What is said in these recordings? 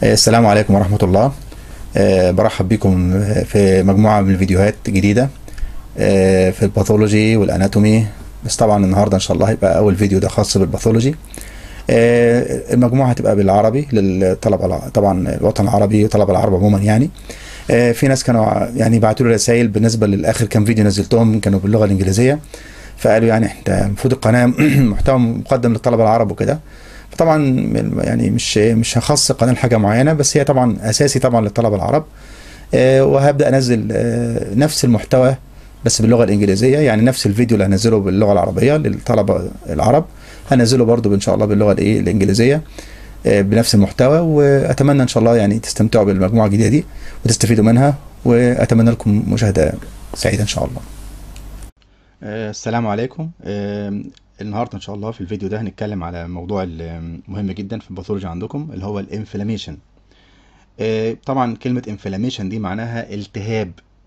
السلام عليكم ورحمة الله آه، برحب بكم في مجموعة من الفيديوهات جديدة آه، في الباثولوجي والاناتومي بس طبعا النهارده ان شاء الله هيبقى اول فيديو ده خاص بالباثولوجي آه، المجموعة هتبقى بالعربي للطلبة الع- طبعا الوطن العربي وطلبة العرب عموما يعني آه، في ناس كانوا ع- يعني بعتوا لي رسائل بالنسبة للآخر كام فيديو نزلتهم كانوا باللغة الإنجليزية فقالوا يعني انت المفروض القناة محتوى مقدم للطلبة العرب وكده طبعا يعني مش مش هخص القناه لحاجه معينه بس هي طبعا اساسي طبعا للطلبه العرب آه، وهبدا انزل آه، نفس المحتوى بس باللغه الانجليزيه يعني نفس الفيديو اللي هنزله باللغه العربيه للطلبه العرب هنزله برضو ان شاء الله باللغه الايه الانجليزيه آه، بنفس المحتوى واتمنى ان شاء الله يعني تستمتعوا بالمجموعه الجديده دي وتستفيدوا منها واتمنى لكم مشاهده سعيده ان شاء الله السلام عليكم النهارده ان شاء الله في الفيديو ده هنتكلم على موضوع ال- مهم جدا في الباثولوجي عندكم اللي هو الانفلاميشن طبعا كلمة انفلاميشن دي معناها التهاب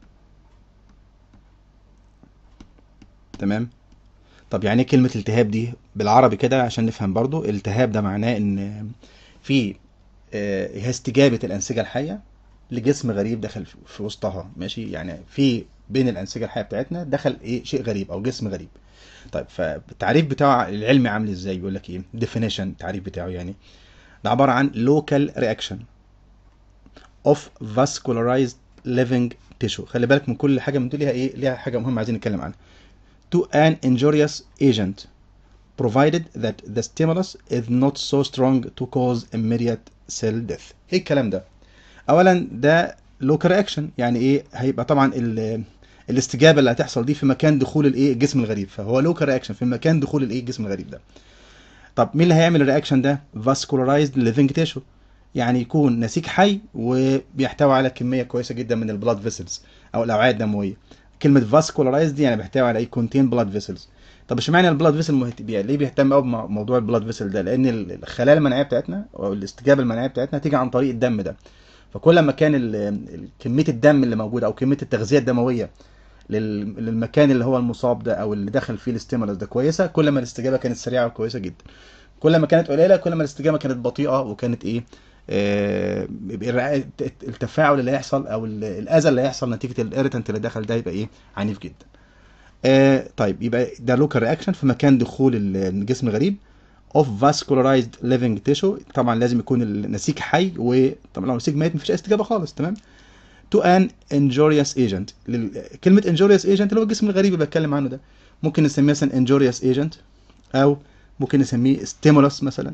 تمام طب يعني ايه كلمة التهاب دي بالعربي كده عشان نفهم برضو التهاب ده معناه ان في آه، هي استجابة الأنسجة الحية لجسم غريب دخل في- في وسطها ماشي يعني في بين الأنسجة الحية بتاعتنا دخل ايه شيء غريب أو جسم غريب طيب فالتعريف بتاعه العلمي عامل ازاي بيقول لك ايه definition التعريف بتاعه يعني ده عبارة عن local reaction of vascularized living tissue خلي بالك من كل حاجة من دول ليها ايه ليها حاجة مهمة عايزين نتكلم عنها to an injurious agent provided that the stimulus is not so strong to cause immediate cell death ايه الكلام ده اولا ده local reaction يعني ايه هيبقى طبعا ال الاستجابه اللي هتحصل دي في مكان دخول الايه الجسم الغريب فهو لوكال رياكشن في مكان دخول الايه الجسم الغريب ده طب مين اللي هيعمل الرياكشن ده فاسكولارايزد ليفنج تيشو يعني يكون نسيج حي وبيحتوي على كميه كويسه جدا من البلاد فيسلز او الاوعيه الدمويه كلمه فاسكولارايزد دي يعني بيحتوي على ايه كونتين بلاد فيسلز طب اشمعنى البلاد فيسل مهت... بي- ليه بيهتم قوي بموضوع البلاد فيسل ده لان ال- الخلايا المناعيه بتاعتنا او الاستجابه المناعيه بتاعتنا تيجي عن طريق الدم ده فكل ما كان ال- ال- كميه الدم اللي موجوده او كميه التغذيه الدمويه لل- للمكان اللي هو المصاب ده او اللي دخل فيه الاستيمولس ده كويسه كل ما الاستجابه كانت سريعه وكويسه جدا كل ما كانت قليله كل ما الاستجابه كانت بطيئه وكانت ايه آه بيبقى الرع- التفاعل اللي هيحصل او ال- الاذى اللي هيحصل نتيجه الاريتنت اللي دخل ده يبقى ايه عنيف جدا آه طيب يبقى ده لوكال رياكشن في مكان دخول ال- الجسم الغريب of vascularized living tissue طبعا لازم يكون النسيج حي وطبعا لو النسيج ميت مفيش اي استجابه خالص تمام to an injurious agent لل- كلمة injurious agent اللي هو الجسم الغريب اللي بتكلم عنه ده ممكن نسميه مثلا injurious agent أو ممكن نسميه stimulus مثلا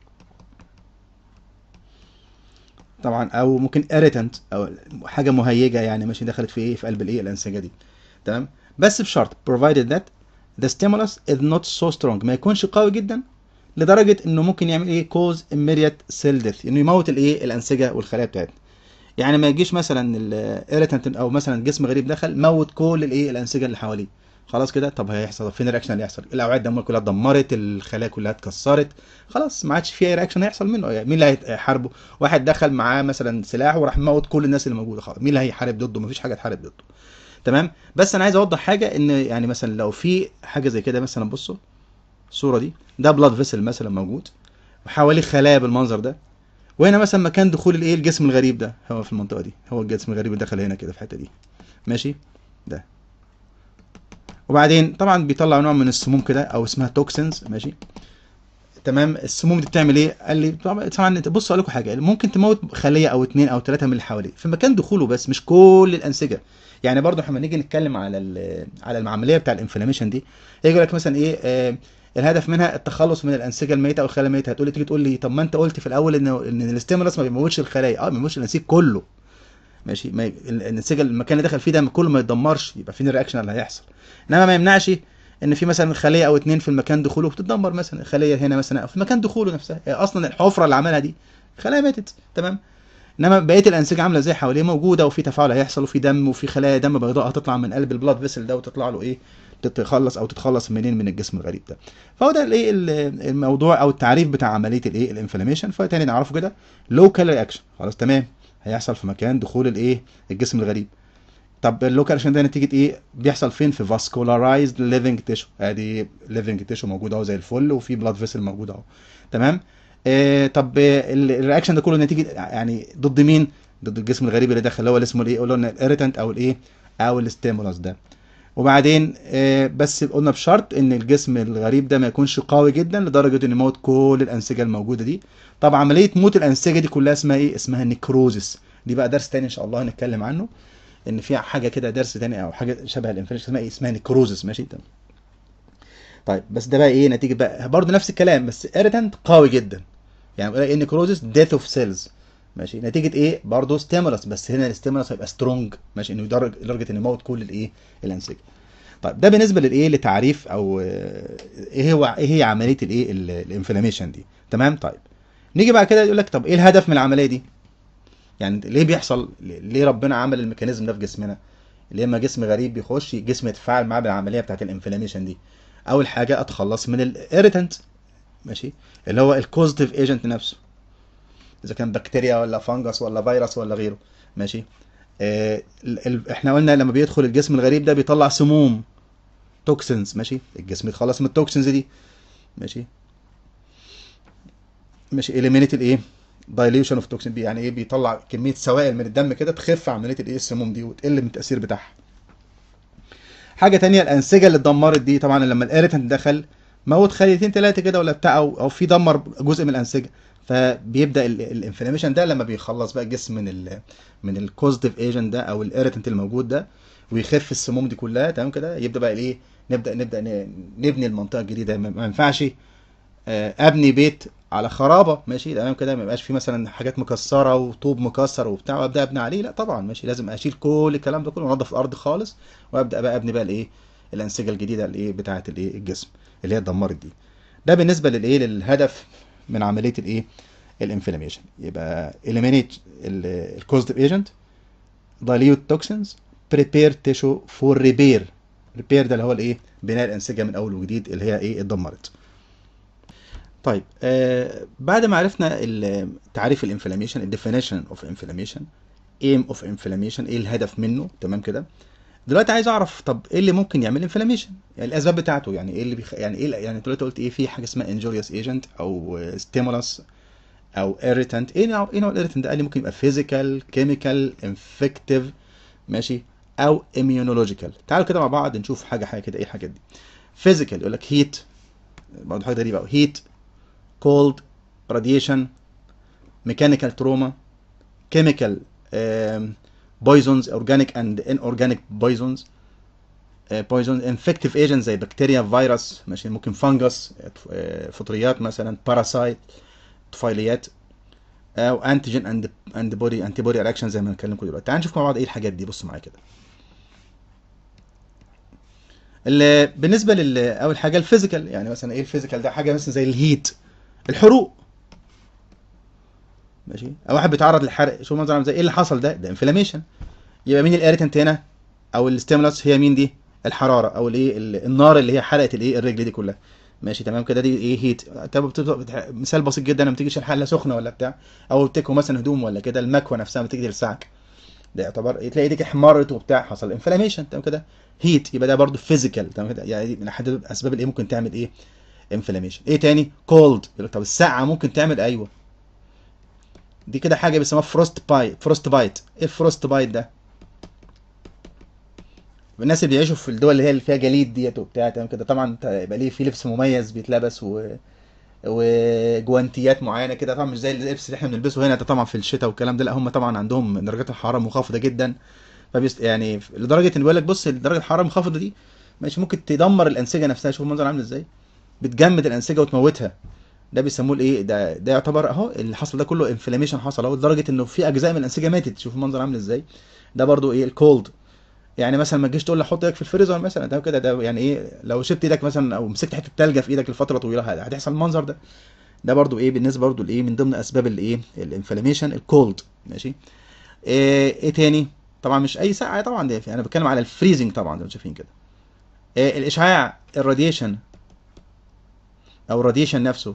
طبعا أو ممكن irritant أو حاجة مهيجة يعني ماشي دخلت في إيه في قلب الإيه الأنسجة دي تمام بس بشرط provided that the stimulus is not so strong ما يكونش قوي جدا لدرجة إنه ممكن يعمل إيه cause immediate cell death إنه يموت الإيه الأنسجة والخلايا بتاعتنا يعني ما يجيش مثلا الاريتنت او مثلا جسم غريب دخل موت كل الايه الانسجه اللي حواليه خلاص كده طب هيحصل فين الرياكشن اللي هيحصل الاوعيه الدمويه كلها اتدمرت الخلايا كلها اتكسرت خلاص ما عادش في اي رياكشن هيحصل منه يعني مين اللي هيحاربه واحد دخل معاه مثلا سلاح وراح موت كل الناس اللي موجوده خلاص مين اللي هيحارب ضده مفيش حاجه تحارب ضده تمام بس انا عايز اوضح حاجه ان يعني مثلا لو في حاجه زي كده مثلا بصوا الصوره دي ده بلاد فيسل مثلا موجود وحواليه خلايا بالمنظر ده وهنا مثلا مكان دخول الايه الجسم الغريب ده هو في المنطقه دي هو الجسم الغريب اللي دخل هنا كده في الحته دي ماشي ده وبعدين طبعا بيطلع نوع من السموم كده او اسمها توكسينز ماشي تمام السموم دي بتعمل ايه قال لي طبعا طبعا بصوا اقول لكم حاجه ممكن تموت خليه او اتنين او ثلاثه من اللي حواليه في مكان دخوله بس مش كل الانسجه يعني برضه احنا لما نيجي نتكلم على ال- على العمليه بتاع الانفلاميشن دي يجي لك مثلا ايه آه الهدف منها التخلص من الانسجه الميته او الخلايا الميته هتقولي تيجي تقول لي طب ما انت قلت في الاول ان ان الاستيمولس ما بيموتش الخلايا اه ما بيموتش الانسيج كله ماشي ما ي- ال- الانسجه المكان اللي دخل فيه ده كله ما يتدمرش يبقى فين الرياكشن اللي هيحصل انما ما يمنعش ان في مثلا خليه او اتنين في المكان دخوله بتتدمر مثلا خليه هنا مثلا او في مكان دخوله نفسها هي اصلا الحفره اللي عملها دي خلايا ماتت تمام انما بقيه الانسجه عامله زي حواليه موجوده وفي تفاعل هيحصل وفي دم وفي خلايا دم بيضاء هتطلع من قلب البلاد فيسل ده وتطلع له ايه تتخلص او تتخلص منين من الجسم الغريب ده فهو ده الايه ال- الموضوع او التعريف بتاع عمليه الايه الانفلاميشن فتاني نعرفه كده لوكال رياكشن خلاص تمام هيحصل في مكان دخول الايه الجسم الغريب طب اللوكال رياكشن ده نتيجه ايه بيحصل فين في فاسكولارايزد ليفنج تيشو ادي ليفنج تيشو موجود اهو زي الفل وفي بلاد فيسل موجود اهو تمام آه طب آه، ال- الرياكشن ده كله نتيجه يعني ضد مين ضد الجسم الغريب اللي دخل اللي هو اللي اسمه الايه قلنا الاريتنت او الايه او الستيمولس ده وبعدين آه، بس قلنا بشرط ان الجسم الغريب ده ما يكونش قوي جدا لدرجه انه يموت كل الانسجه الموجوده دي طب عمليه موت الانسجه دي كلها اسمها ايه اسمها نيكروزس دي بقى درس تاني ان شاء الله هنتكلم عنه ان في حاجه كده درس تاني او حاجه شبه الانفليشن اسمها ايه اسمها نيكروزس ماشي تمام طيب بس ده بقى ايه نتيجه بقى برضه نفس الكلام بس اريتنت قوي جدا يعني بيقول لك ان نيكروزس ديث اوف سيلز ماشي نتيجه ايه برضه ستيمولس بس هنا الستيمولس هيبقى سترونج ماشي انه يدرج لدرجه انه يموت كل الايه الانسجه طيب ده بالنسبه للايه لتعريف او آه، ايه هو ايه هي عمليه الايه ال- الانفلاميشن دي تمام طيب نيجي بعد كده يقول لك طب ايه الهدف من العمليه دي يعني ليه بيحصل ليه ربنا عمل الميكانيزم ده في جسمنا ليه اما جسم غريب بيخش جسم يتفاعل معاه بالعمليه بتاعت الانفلاميشن دي اول حاجه اتخلص من الاريتنت ماشي اللي هو الكوزيتيف ايجنت نفسه اذا كان بكتيريا ولا فانجس ولا فيروس ولا غيره ماشي آه ال- ال- احنا قلنا لما بيدخل الجسم الغريب ده بيطلع سموم توكسينز ماشي الجسم يتخلص من التوكسينز دي ماشي ماشي eliminate الايه dilution اوف توكسين يعني ايه بيطلع كميه سوائل من الدم كده تخف عمليه الايه السموم دي وتقل من التاثير بتاعها حاجه تانية الانسجه اللي اتدمرت دي طبعا لما الاريتنت دخل موت خليتين ثلاثه كده ولا بتاع او او في دمر جزء من الانسجه فبيبدا الانفلاميشن ده لما بيخلص بقى الجسم من ال من الكوزيتيف ايجنت ده او الاريتنت الموجود ده ويخف السموم دي كلها تمام كده يبدا بقى ايه نبدا نبدا ن- نبني المنطقه الجديده ما ما ينفعش آه، ابني بيت على خرابه ماشي تمام كده ما يبقاش فيه مثلا حاجات مكسره وطوب مكسر وبتاع وابدا ابني عليه لا طبعا ماشي لازم اشيل كل الكلام ده كله وانضف الارض خالص وابدا بقى ابني بقى الايه الانسجه الجديده الايه بتاعه الايه الجسم اللي هي اتدمرت دي ده بالنسبه للايه للهدف من عمليه الايه الانفلاميشن يبقى eliminate الكوزيتيف ايجنت dilute toxins prepare tissue for repair repair ده اللي هو الايه بناء الانسجه من اول وجديد اللي هي ايه اتدمرت طيب آه بعد ما عرفنا ال- تعريف الانفلاميشن الديفينيشن اوف انفلاميشن ايم اوف انفلاميشن ايه الهدف منه تمام كده دلوقتي عايز اعرف طب ايه اللي ممكن يعمل انفلاميشن يعني الاسباب بتاعته يعني ايه اللي بيخ... يعني ايه يعني دلوقتي قلت ايه في حاجه اسمها انجوريوس ايجنت او ستيمولس او irritant ايه نوع ايه نوع الاريتنت ده قال لي ممكن يبقى physical chemical infective ماشي او immunological تعالوا كده مع بعض نشوف حاجه حاجه كده ايه الحاجات دي physical يقول لك heat برضه حاجه غريبه قوي heat cold radiation mechanical trauma chemical um, poisons organic and inorganic poisons uh, poisons infective agents زي بكتيريا فيروس ماشي ممكن فانجس فطريات مثلا باراسايت طفيليات او انتيجين اند اند بودي انتي بودي رياكشن زي ما هنتكلم دلوقتي تعال نشوف مع بعض ايه الحاجات دي بصوا معايا كده ال- بالنسبه لل اول حاجه الفيزيكال يعني مثلا ايه الفيزيكال ده حاجه مثلا زي الهيت الحروق ماشي او واحد بيتعرض للحرق شوف منظر عامل زي ايه اللي حصل ده ده انفلاميشن يبقى مين الاريتنت هنا او الستيمولس هي مين دي الحراره او الايه ال- النار اللي هي حرقت الايه الرجل دي كلها ماشي تمام كده دي ايه هيت طب بتبقى- بتح- مثال بسيط جدا لما تيجي تشيل حله سخنه ولا بتاع او بتكوي مثلا هدوم ولا كده المكوه نفسها لما تيجي تلسعك ده يعتبر تلاقي ايديك احمرت وبتاع حصل انفلاميشن تمام كده هيت يبقى ده برضو فيزيكال تمام كده يعني دي من احد الاسباب اللي إيه ممكن تعمل ايه انفلاميشن ايه تاني كولد طب السقعه ممكن تعمل ايوه دي كده حاجه بيسموها فروست بايت فروست بايت ايه الفروست بايت ده الناس اللي بيعيشوا في الدول اللي هي اللي فيها جليد ديت وبتاع تمام كده طبعا انت يبقى ليه في لبس مميز بيتلبس و وجوانتيات معينه كده طبعا مش زي اللبس اللي احنا بنلبسه هنا ده طبعا في الشتاء والكلام ده لا هم طبعا عندهم درجات الحراره منخفضه جدا فبيست يعني لدرجه ان بيقول لك بص درجه الحراره المنخفضه دي ماشي ممكن تدمر الانسجه نفسها شوف المنظر عامل ازاي بتجمد الانسجه وتموتها ده بيسموه الايه ده ده يعتبر اهو اللي حصل ده كله انفلاميشن حصل اهو لدرجه انه في اجزاء من الانسجه ماتت شوف المنظر عامل ازاي ده برضو ايه الكولد يعني مثلا ما تجيش تقول لي حط ايدك في الفريزر مثلا ده كده ده يعني ايه لو شلت ايدك مثلا او مسكت حته تلجه في ايدك لفتره طويله هتحصل المنظر ده ده برضو ايه بالنسبه برضو لايه من ضمن اسباب الايه الانفلاميشن الكولد ماشي ايه, ايه تاني طبعا مش اي سقعه طبعا ده انا بتكلم على الفريزنج طبعا زي ما شايفين كده إيه الاشعاع الراديشن او الراديشن نفسه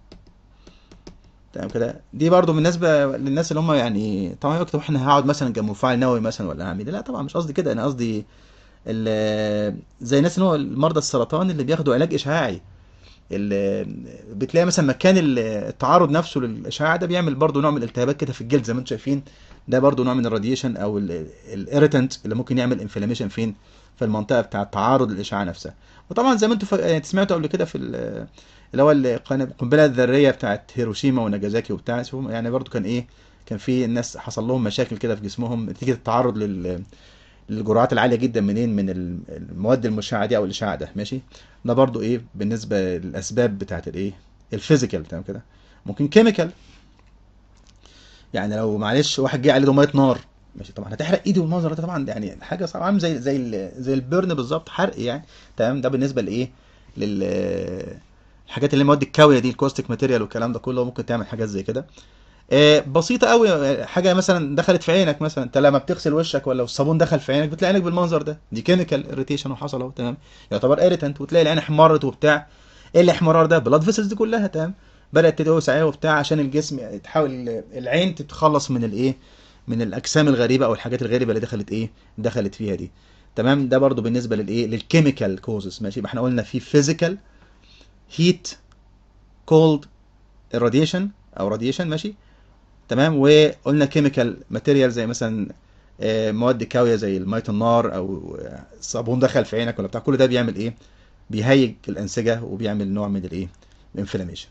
تمام كده دي برضو بالنسبه للناس اللي هم يعني طبعا يكتب احنا هقعد مثلا جنب مفاعل نووي مثلا ولا هعمل لا طبعا مش قصدي كده انا قصدي زي الناس اللي هو مرضى السرطان اللي بياخدوا علاج اشعاعي ال- بتلاقي مثلا مكان ال- التعرض نفسه للاشعاع ده بيعمل برضو نوع من الالتهابات كده في الجلد زي ما انتم شايفين ده برضو نوع من الراديشن او الاريتنت اللي ممكن يعمل انفلاميشن فين في المنطقه بتاع التعرض للاشعاع نفسها وطبعا زي ما انتم ف- يعني سمعتوا قبل كده في ال- اللي هو القن- القنبله الذريه بتاعت هيروشيما وناجازاكي وبتاع اسمهم- يعني برضو كان ايه كان في الناس حصل لهم مشاكل كده في جسمهم نتيجه التعرض لل الجرعات العاليه جدا منين من ال- المواد المشعه دي او الاشعاع ده ماشي ده برضو ايه بالنسبه للاسباب بتاعت الايه الفيزيكال تمام كده ممكن كيميكال يعني لو معلش واحد جه عليه دميه نار ماشي طبعا هتحرق ايدي والمنظر ده طبعا يعني حاجه صعبه عامل زي زي ال- زي البرن بالظبط حرق يعني تمام ده بالنسبه لايه لل الحاجات اللي هي المواد الكاويه دي الكوستيك ماتيريال والكلام ده كله ممكن تعمل حاجات زي كده آه، بسيطه قوي حاجه مثلا دخلت في عينك مثلا انت لما بتغسل وشك ولا الصابون دخل في عينك بتلاقي عينك بالمنظر ده دي كيميكال اريتيشن وحصل اهو تمام يعتبر اريتنت وتلاقي العين احمرت وبتاع ايه الاحمرار ده بلاد فيسلز دي كلها تمام بدات تدوس عليها وبتاع عشان الجسم تحاول العين تتخلص من الايه من الاجسام الغريبه او الحاجات الغريبه اللي دخلت ايه دخلت فيها دي تمام ده برضو بالنسبه للايه للكيميكال كوزز ماشي يبقى احنا قلنا في فيزيكال هيت كولد راديشن او راديشن ماشي تمام وقلنا كيميكال ماتيريال زي مثلا آه، مواد كاويه زي الميه النار او آه، صابون دخل في عينك ولا بتاع كل ده بيعمل ايه بيهيج الانسجه وبيعمل نوع من الايه الانفلاميشن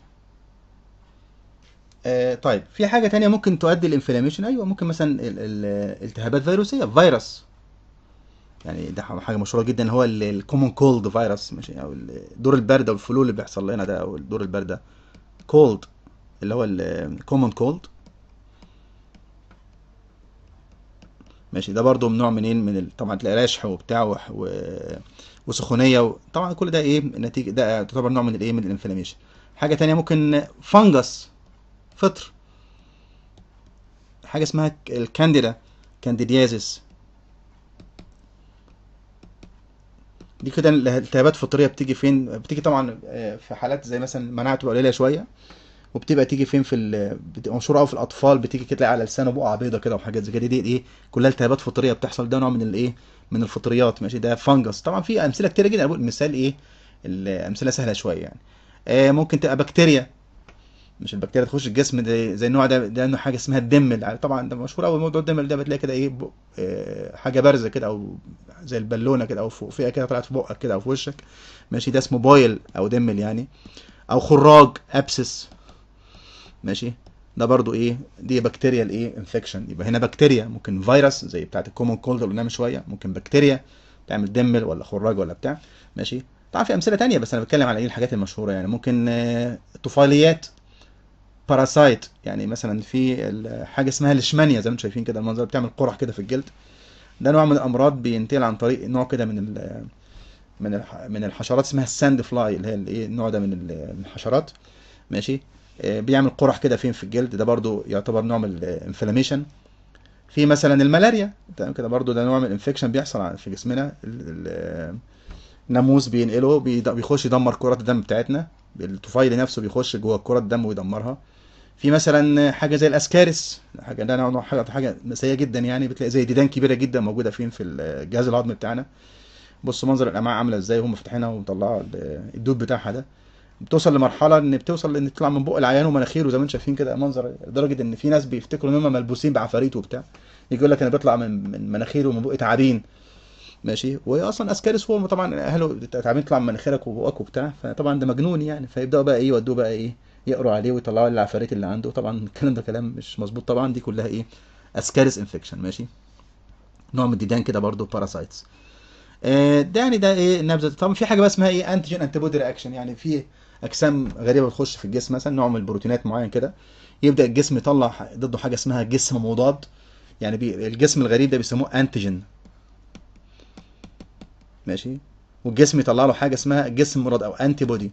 آه طيب في حاجه تانية ممكن تؤدي الانفلاميشن ايوه ممكن مثلا ال- ال- التهابات فيروسيه فيروس يعني ده حاجه مشهوره جدا هو الكومون كولد فيروس ماشي او ال- دور البرد او الفلو اللي بيحصل لنا ده او الدور البرد ده كولد اللي هو الكومون كولد ماشي ده برضو من نوع منين من ال... طبعا تلاقي رشح وبتاع وح- و... وسخونيه و... طبعا كل ده ايه نتيجه ده تعتبر نوع من الايه من الانفلاميشن حاجه تانية ممكن فنجس فطر حاجه اسمها ك- الكانديدا كانديديازيس دي كده الالتهابات فطريه بتيجي فين بتيجي طبعا آه، في حالات زي مثلا مناعه تبقى قليله شويه وبتبقى تيجي فين في ال... بتبقى مشهوره قوي في الاطفال بتيجي كده تلاقي على لسانه بقعه بيضه كده وحاجات زي كده دي ايه كلها التهابات فطريه بتحصل ده نوع من الايه من الفطريات ماشي ده فنجس طبعا في امثله كتيره جدا أنا بقول مثال ايه الامثله سهله شويه يعني آه ممكن تبقى بكتيريا مش البكتيريا تخش الجسم ده زي النوع ده ده انه حاجه اسمها الدم طبعا ده مشهور قوي موضوع الدم ده بتلاقي كده ايه بق- آه، حاجه بارزه كده او زي البالونه كده او فوق فيها كده طلعت في بقك كده او في وشك ماشي ده اسمه بويل او دمل يعني او خراج ابسس ماشي ده برضو ايه دي بكتيريا الايه انفكشن يبقى هنا بكتيريا ممكن فيروس زي بتاعت الكومون كولد اللي قلنا من شويه ممكن بكتيريا تعمل دمل ولا خراج ولا بتاع ماشي طبعا في امثله تانية بس انا بتكلم على ايه الحاجات المشهوره يعني ممكن آه، طفيليات باراسايت يعني مثلا في ال- حاجه اسمها الاشمانيا زي ما انتم شايفين كده المنظر بتعمل قرح كده في الجلد ده نوع من الامراض بينتقل عن طريق نوع كده من ال من الح من الحشرات اسمها الساند فلاي اللي هي الايه النوع ده من ال- من الحشرات ماشي آه، بيعمل قرح كده فين في الجلد ده برضو يعتبر نوع من الانفلاميشن في مثلا الملاريا تمام كده برضو ده نوع من الانفكشن بيحصل ع- في جسمنا ال- ال- الناموس بينقله بيد- بيخش يدمر كرات الدم بتاعتنا الطفيلي نفسه بيخش جوه كرات الدم ويدمرها في مثلا حاجه زي الاسكارس حاجه ده نوع حاجه حاجه سيئه جدا يعني بتلاقي زي ديدان كبيره جدا موجوده فين في الجهاز الهضمي بتاعنا بص منظر الامعاء عامله ازاي وهم فاتحينها ومطلعوا ال- الدود بتاعها ده بتوصل لمرحله ان بتوصل ان تطلع من بق العيان ومناخيره زي ما انتم شايفين كده منظر لدرجه ان في ناس بيفتكروا ان هم ملبوسين بعفاريت وبتاع يجي يقول لك انا بيطلع من من مناخيره ومن بق تعابين ماشي وهي اصلا اسكارس هو طبعا اهله تعبين تطلع من مناخيرك وبقك وبتاع فطبعا ده مجنون يعني فيبداوا بقى ايه يودوه بقى ايه يقروا عليه ويطلعوا العفاريت اللي عنده طبعا الكلام ده كلام مش مظبوط طبعا دي كلها ايه اسكارس انفكشن ماشي نوع من الديدان كده برضو باراسايتس آه، ده يعني ده ايه نبذه طبعا في حاجه بقى اسمها ايه انتيجين انتي بودي رياكشن يعني في اجسام غريبه بتخش في الجسم مثلا نوع من البروتينات معين كده يبدا الجسم يطلع ضده حاجه اسمها جسم مضاد يعني بي الجسم الغريب ده بيسموه انتيجين ماشي والجسم يطلع له حاجه اسمها جسم مضاد او انتي بودي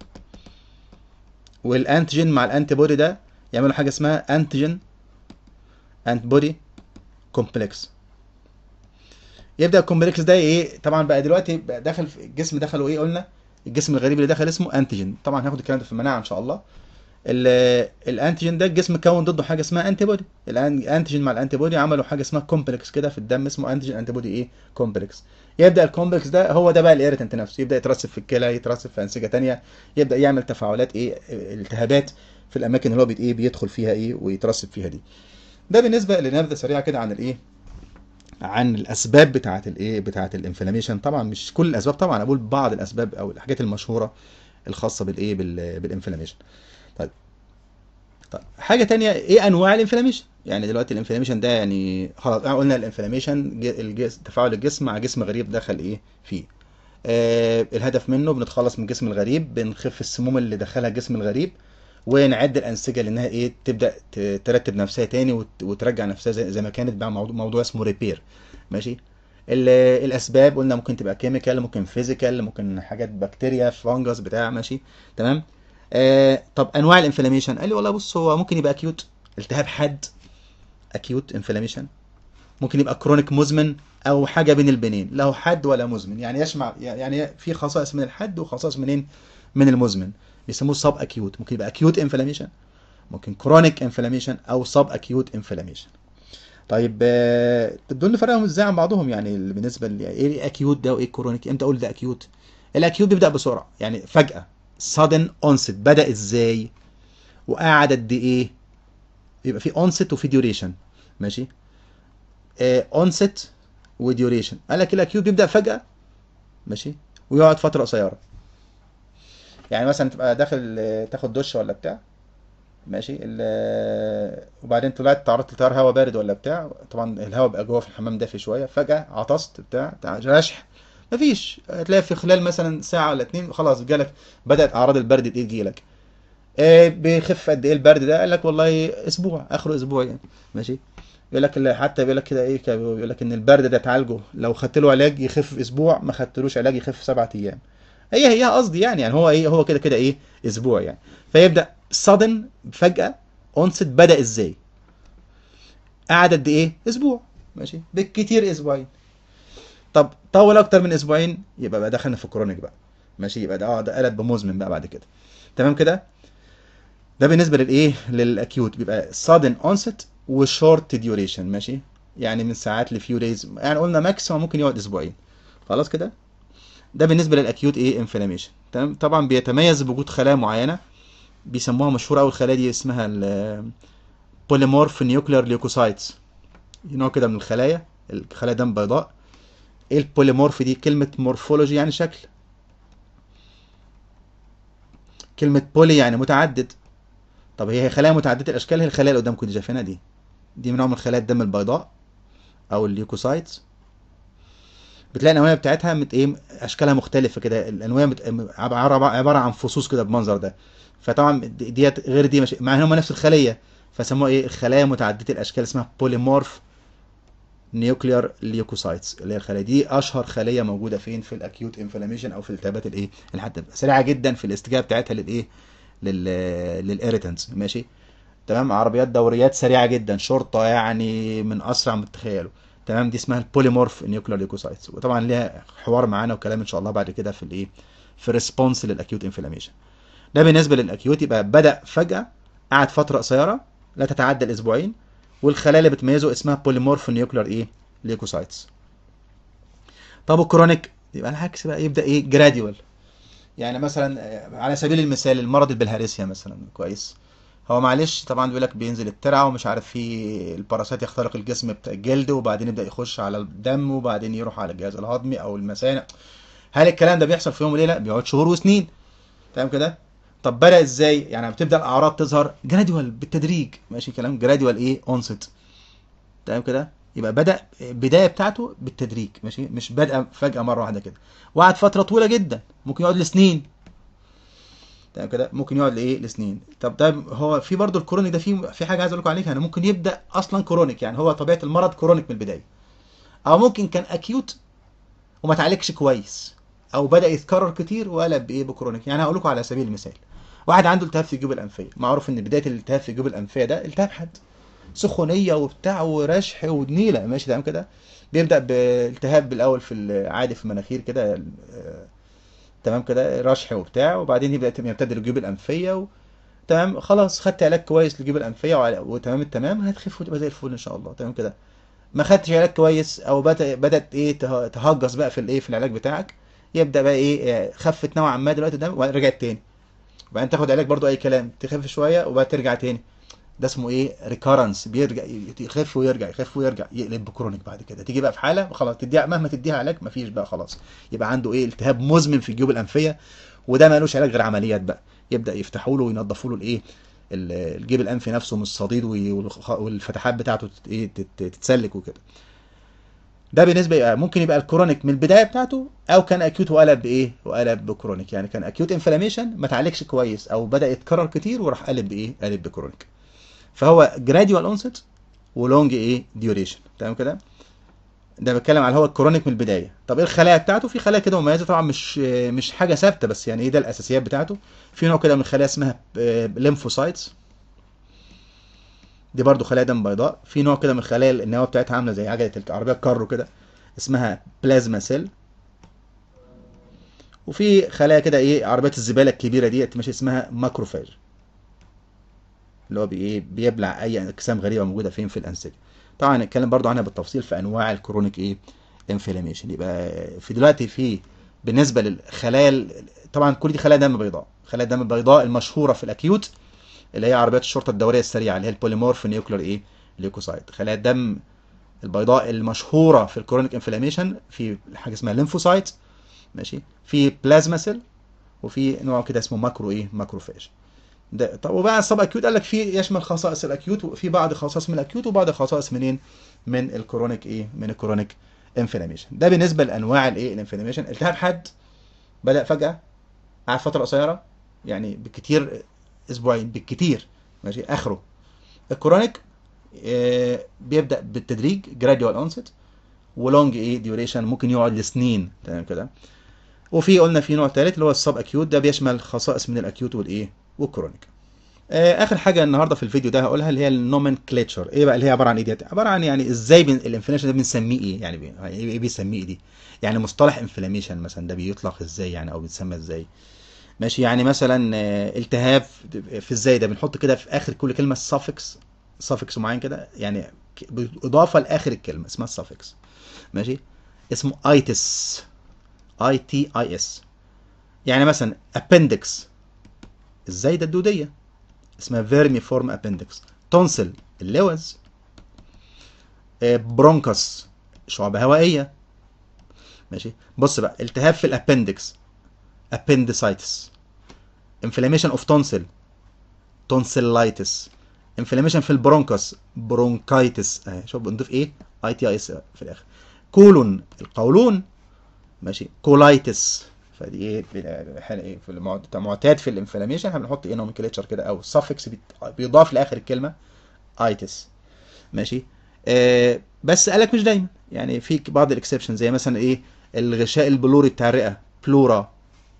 والانتيجين مع الانتي بودي ده يعملوا حاجه اسمها انتيجين انت بودي كومبلكس يبدا الكومبلكس ده ايه طبعا بقى دلوقتي بقى داخل في الجسم دخله ايه قلنا الجسم الغريب اللي دخل اسمه انتيجين طبعا هناخد الكلام ده في المناعه ان شاء الله ال- الانتيجين ده الجسم كون ضده حاجه اسمها انتي بودي الانتيجين مع الانتي بودي عملوا حاجه اسمها كومبلكس كده في الدم اسمه انتيجين انتي بودي ايه كومبلكس يبدا الكومبلكس ده هو ده بقى الاريتنت نفسه يبدا يترسب في الكلى يترسب في انسجه تانية يبدا يعمل تفاعلات ايه التهابات في الاماكن اللي هو بيت ايه بيدخل فيها ايه ويترسب فيها دي ده بالنسبه لنبذه سريعه كده عن الايه عن الاسباب بتاعه الايه بتاعه الانفلاميشن طبعا مش كل الاسباب طبعا أنا بقول بعض الاسباب او الحاجات المشهوره الخاصه بالايه بال- بالانفلاميشن طيب طيب حاجه تانية ايه انواع الانفلاميشن يعني دلوقتي الانفلاميشن ده يعني خلاص احنا قلنا الانفلاميشن ج- الجس- تفاعل الجسم مع جسم غريب دخل ايه فيه آه الهدف منه بنتخلص من الجسم الغريب بنخف السموم اللي دخلها الجسم الغريب ونعد الانسجه لانها ايه تبدا ت- ترتب نفسها تاني وت- وترجع نفسها زي, زي ما كانت بقى موضوع, موضوع اسمه ريبير ماشي ال- الاسباب قلنا ممكن تبقى كيميكال ممكن فيزيكال ممكن حاجات بكتيريا فانجس بتاع ماشي تمام آه طب انواع الانفلاميشن قال لي والله بص هو ممكن يبقى اكيوت التهاب حاد اكيوت انفلاميشن ممكن يبقى كرونيك مزمن او حاجه بين البنين لا هو حاد ولا مزمن يعني يشمع يعني في خصائص من الحاد وخصائص منين من المزمن بيسموه سب اكيوت ممكن يبقى اكيوت انفلاميشن ممكن كرونيك انفلاميشن او سب اكيوت انفلاميشن طيب آه، دول نفرقهم ازاي عن بعضهم يعني ال- بالنسبه ل ايه الاكيوت ده وايه الكرونيك امتى اقول ده اكيوت الاكيوت بيبدا بسرعه يعني فجاه sudden onset بدا ازاي وقعد قد ايه يبقى في onset وفي duration ماشي آه onset وديوريشن قال لك الاكيوت بيبدا فجاه ماشي ويقعد فتره قصيره يعني مثلا تبقى داخل آه، تاخد دش ولا بتاع ماشي ال- وبعدين طلعت تعرضت لتيار هواء بارد ولا بتاع طبعا الهواء بقى جوه في الحمام دافي شويه فجاه عطست بتاع بتاع رشح مفيش هتلاقي في خلال مثلا ساعه ولا اتنين خلاص جالك بدات اعراض البرد دي تجيلك آه، بيخف قد ايه البرد ده قال لك والله اسبوع اخره اسبوع يعني ماشي يقول لك ال- حتى بيقول لك كده ايه كده بيقول لك ان البرد ده تعالجه لو خدت له علاج يخف في اسبوع ما خدتلوش علاج يخف في سبعة ايام هي هي قصدي يعني يعني هو ايه هو كده كده ايه اسبوع يعني فيبدا sudden فجاه onset بدا ازاي قعد قد ايه اسبوع ماشي بالكتير اسبوعين طب طول اكتر من اسبوعين يبقى بقى دخلنا في الكرونيك بقى ماشي يبقى ده اه ده قلب بمزمن بقى بعد كده تمام كده ده بالنسبه للايه للاكيوت بيبقى sudden onset وشورت duration ماشي يعني من ساعات لفيو دايز يعني قلنا ماكسيموم ممكن يقعد اسبوعين خلاص كده ده بالنسبه للاكيوت ايه انفلاميشن تمام طبعا بيتميز بوجود خلايا معينه بيسموها مشهوره قوي الخلايا دي اسمها البوليمورف نيوكلير ليوكوسايتس نوع كده من الخلايا الخلايا دم بيضاء ايه البوليمورف دي كلمه مورفولوجي يعني شكل كلمه بولي يعني متعدد طب هي خلايا متعدده الاشكال هي الخلايا اللي قدامكم دي شايفينها دي دي من نوع من خلايا الدم البيضاء او الليوكوسايتس بتلاقي الانويه بتاعتها مت ايه اشكالها مختلفه كده الانويه مت... عباره عباره عن فصوص كده بالمنظر ده فطبعا دي- ديت غير دي مش... مع ان هم نفس الخليه فسموها ايه خلايا متعدده الاشكال اسمها بوليمورف نيوكليار ليوكوسايتس اللي هي الخلايا دي اشهر خليه موجوده فين في الاكيوت انفلاميشن او في الالتهابات الايه الحاده سريعه جدا في الاستجابه بتاعتها للايه لل للاريتنتس ماشي تمام عربيات دوريات سريعه جدا شرطه يعني من اسرع ما تتخيلوا تمام دي اسمها البوليمورف نيوكلير ليوكوسايتس وطبعا ليها حوار معانا وكلام ان شاء الله بعد كده في الايه في الريسبونس للاكيوت انفلاميشن ده بالنسبه للاكيوت يبقى بدا فجاه قعد فتره قصيره لا تتعدى الاسبوعين والخلايا اللي بتميزه اسمها بوليمورف نيوكلير ايه ليوكوسايتس طب الكرونيك يبقى العكس بقى يبدا ايه جراديوال يعني مثلا آه، على سبيل المثال المرض البلهارسيا مثلا كويس هو معلش طبعا بيقول لك بينزل الترعه ومش عارف في الباراسات يخترق الجسم بتاع الجلد وبعدين يبدا يخش على الدم وبعدين يروح على الجهاز الهضمي او المثانه هل الكلام ده بيحصل في يوم وليله بيقعد شهور وسنين تمام كده طب بدا ازاي يعني بتبدا الاعراض تظهر جراديوال بالتدريج ماشي كلام جراديوال ايه اونست تمام كده يبقى بدا بدايه بتاعته بالتدريج ماشي مش بدا فجاه مره واحده كده وقعد فتره طويله جدا ممكن يقعد لسنين تمام كده ممكن يقعد لايه لسنين طب ده هو في برضه الكرونيك ده في في حاجه عايز اقول لكم عليها يعني ممكن يبدا اصلا كرونيك يعني هو طبيعه المرض كرونيك من البدايه او ممكن كان اكيوت وما اتعالجش كويس او بدا يتكرر كتير وقلب بايه بكرونيك يعني هقول لكم على سبيل المثال واحد عنده التهاب في الجيوب الانفيه معروف ان بدايه الالتهاب في الجيوب الانفيه ده التهاب حاد سخونيه وبتاع ورشح ونيله ماشي تمام كده بيبدا بالتهاب بالاول في العادي في المناخير كده آه، تمام كده رشح وبتاع وبعدين يبدا يمتد للجيوب الانفيه و... تمام خلاص خدت علاج كويس للجيوب الانفيه وعلى- وتمام التمام هتخف وتبقى زي الفل ان شاء الله تمام كده ما خدتش علاج كويس او بدا بدات ايه ته- تهجص بقى في الايه في العلاج بتاعك يبدا بقى ايه آه، خفت نوعا ما دلوقتي ده ورجعت تاني وبعدين تاخد علاج برضو اي كلام تخف شويه وبعد ترجع تاني ده اسمه ايه ريكارنس بيرجع يخف ويرجع يخف ويرجع يقلب بكرونيك بعد كده تيجي بقى في حاله خلاص تديها مهما تديها علاج مفيش بقى خلاص يبقى عنده ايه التهاب مزمن في الجيوب الانفيه وده مالوش علاج غير عمليات بقى يبدا يفتحوا له وينظفوا له الايه ال- الجيب الانفي نفسه من الصديد وي- والخ- والفتحات بتاعته تت- ايه تت- تتسلك وكده ده بالنسبه يبقى ممكن يبقى الكرونيك من البدايه بتاعته او كان اكيوت وقلب بايه وقلب بكرونيك يعني كان اكيوت انفلاميشن ما تعالجش كويس او بدا يتكرر كتير وراح قلب بايه قلب بكرونيك فهو جراديوال اونست ولونج ايه ديوريشن تمام كده ده بتكلم على هو الكرونيك من البدايه طب ايه الخلايا بتاعته في خلايا كده مميزه طبعا مش مش حاجه ثابته بس يعني ايه ده الاساسيات بتاعته في نوع كده من الخلايا اسمها ليمفوسايتس دي برضو خلايا دم بيضاء في نوع كده من الخلايا النواه بتاعتها عامله زي عجله العربيه الكارو كده اسمها بلازما سيل وفي خلايا كده ايه عربيات الزباله الكبيره ديت ماشي اسمها ماكروفاج اللي هو بي ايه بيبلع اي اجسام غريبه موجوده فين في الانسجه طبعا هنتكلم برضو عنها بالتفصيل في انواع الكرونيك ايه انفلاميشن يبقى في دلوقتي في بالنسبه للخلايا ال- طبعا كل دي خلايا دم بيضاء خلايا الدم البيضاء المشهوره في الاكيوت اللي هي عربيات الشرطه الدوريه السريعه اللي هي البوليمورف نيوكلير ايه ليوكوسايت خلايا الدم البيضاء المشهوره في الكرونيك انفلاميشن في حاجه اسمها ليمفوسايت ماشي في بلازما سيل وفي نوع كده اسمه ماكرو ايه ماكروفاج ده طب وبقى السب اكيوت قال لك في يشمل خصائص الاكيوت وفي بعض خصائص من الاكيوت وبعض خصائص منين من الكرونيك ايه من الكرونيك انفلاميشن ده بالنسبه لانواع الايه الانفلاميشن التهاب حاد بدا فجاه قعد فتره قصيره يعني بالكتير اسبوعين بالكتير ماشي اخره الكرونيك آه، بيبدا بالتدريج جراديوال اونست ولونج ايه ديوريشن ممكن يقعد لسنين تمام كده وفي قلنا في نوع ثالث اللي هو السب اكيوت ده بيشمل خصائص من الاكيوت والايه والكرونيك آه، اخر حاجه النهارده في الفيديو ده هقولها اللي هي النومنكليتشر ايه بقى اللي هي عباره عن ايه ديت عباره عن يعني ازاي بن... الانفلاميشن ده بنسميه ايه يعني بي... ايه بيسميه دي يعني مصطلح انفلاميشن مثلا ده بيطلق ازاي يعني او بيتسمى ازاي ماشي يعني مثلا آه، التهاب في ازاي ده بنحط كده في اخر كل كلمه suffix suffix معين كده يعني ك- باضافه لاخر الكلمه اسمها suffix ماشي اسمه ايتس اي تي اي اس يعني مثلا appendix الزايده الدوديه اسمها فيرمي فورم appendix تونسل اللوز آه، برونكس شعبة هوائية ماشي بص بقى التهاب في الابندكس appendicitis inflammation of tonsil tonsillitis inflammation في البرونكس برونكايتس اهي شوف بنضيف ايه اي تي اي اس في الاخر كولون القولون ماشي كولايتس فدي ايه في حال ايه في المعد- معتاد في الانفلاميشن احنا بنحط ايه نومنكليتشر كده او suffix بيت- بيضاف لاخر الكلمه ايتس ماشي آه بس قالك مش دايما يعني في بعض الاكسبشن زي مثلا ايه الغشاء البلوري بتاع الرئه بلورا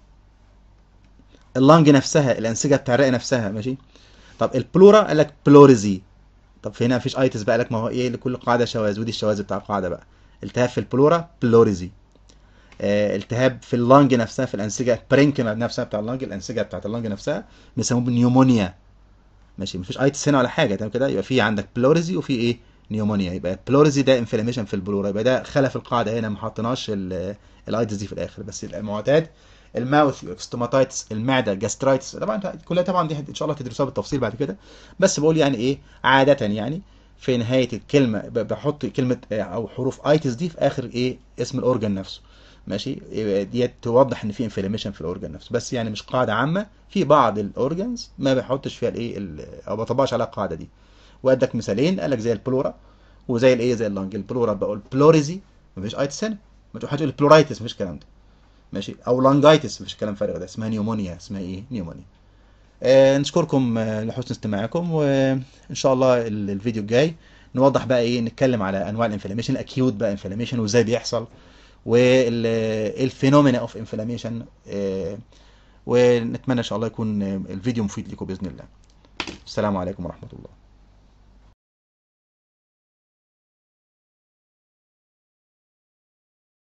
اللنج نفسها الانسجه بتاع الرئه نفسها ماشي طب البلورا قال لك بلوريزي طب في هنا مفيش ايتس بقى لك ما هو ايه لكل قاعده شواذ ودي الشواذ بتاع القاعده بقى التهاب في البلورا بلوريزي آه، التهاب في اللنج نفسها في الانسجه برينكما نفسها بتاع اللنج الانسجه بتاعت اللنج نفسها بيسموه بنيومونيا ماشي مفيش ايتس هنا ولا حاجه تمام كده يبقى في عندك بلوريزي وفي ايه نيومونيا يبقى بلوريزي ده انفلاميشن في البلورا يبقى ده خلف القاعده هنا ما حطيناش ال- الايتس دي في الاخر بس المعتاد الماوث ستوماتايتس المعده جاسترايتس طبعا كلها طبعا دي ان شاء الله تدرسوها بالتفصيل بعد كده بس بقول يعني ايه عاده يعني في نهايه الكلمه ب- بحط كلمه آه، او حروف ايتس دي في اخر ايه اسم الاورجن نفسه ماشي يبقى ديت توضح ان في انفلاميشن في الاورجن نفسه بس يعني مش قاعده عامه في بعض الاورجنز ما بحطش فيها الايه ال- او ما بطبقش عليها القاعده دي وادك مثالين قال لك زي البلورا وزي الايه زي اللنج البلورا بقول بلوريزي مفيش ايتس هنا ما تقولش تقول بلورايتس مفيش الكلام ده ماشي او لانجايتس مفيش كلام فارغ ده اسمها نيومونيا اسمها ايه نيومونيا آه نشكركم آه لحسن استماعكم وان شاء الله ال- الفيديو الجاي نوضح بقى ايه نتكلم على انواع الانفلاميشن الاكيوت بقى انفلاميشن وازاي بيحصل والفينومينا اوف انفلاميشن ونتمنى ان شاء الله يكون آه، الفيديو مفيد لكم باذن الله السلام عليكم ورحمه الله